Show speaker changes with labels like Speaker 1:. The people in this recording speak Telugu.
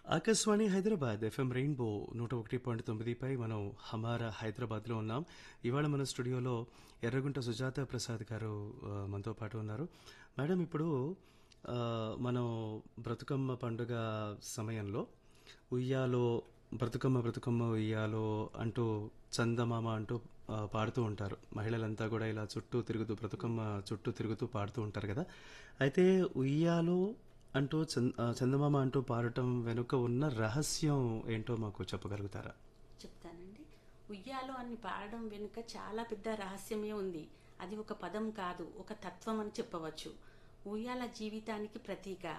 Speaker 1: ఆకాశవాణి హైదరాబాద్ ఎఫ్ఎం రెయిన్బో నూట ఒకటి పాయింట్ తొమ్మిదిపై మనం హమారా హైదరాబాద్లో ఉన్నాం ఇవాళ మన స్టూడియోలో ఎర్రగుంట సుజాత ప్రసాద్ గారు ఆ, మనతో పాటు ఉన్నారు మేడం ఇప్పుడు ఆ, మనం బ్రతుకమ్మ పండుగ సమయంలో ఉయ్యాలో బ్రతుకమ్మ బ్రతుకమ్మ ఉయ్యాలో అంటూ చందమామ అంటూ ఆ, పాడుతూ ఉంటారు మహిళలంతా కూడా ఇలా చుట్టూ తిరుగుతూ బ్రతుకమ్మ చుట్టూ తిరుగుతూ పాడుతూ ఉంటారు కదా అయితే ఉయ్యాలో అంటూ చంద ఆ, చందమామ అంటూ పాడటం వెనుక ఉన్న రహస్యం ఏంటో మాకు చెప్పగలుగుతారా
Speaker 2: చెప్తానండి ఉయ్యాలో అని పాడడం వెనుక చాలా పెద్ద రహస్యమే ఉంది అది ఒక పదం కాదు ఒక తత్వం అని చెప్పవచ్చు ఉయ్యాల జీవితానికి ప్రతీక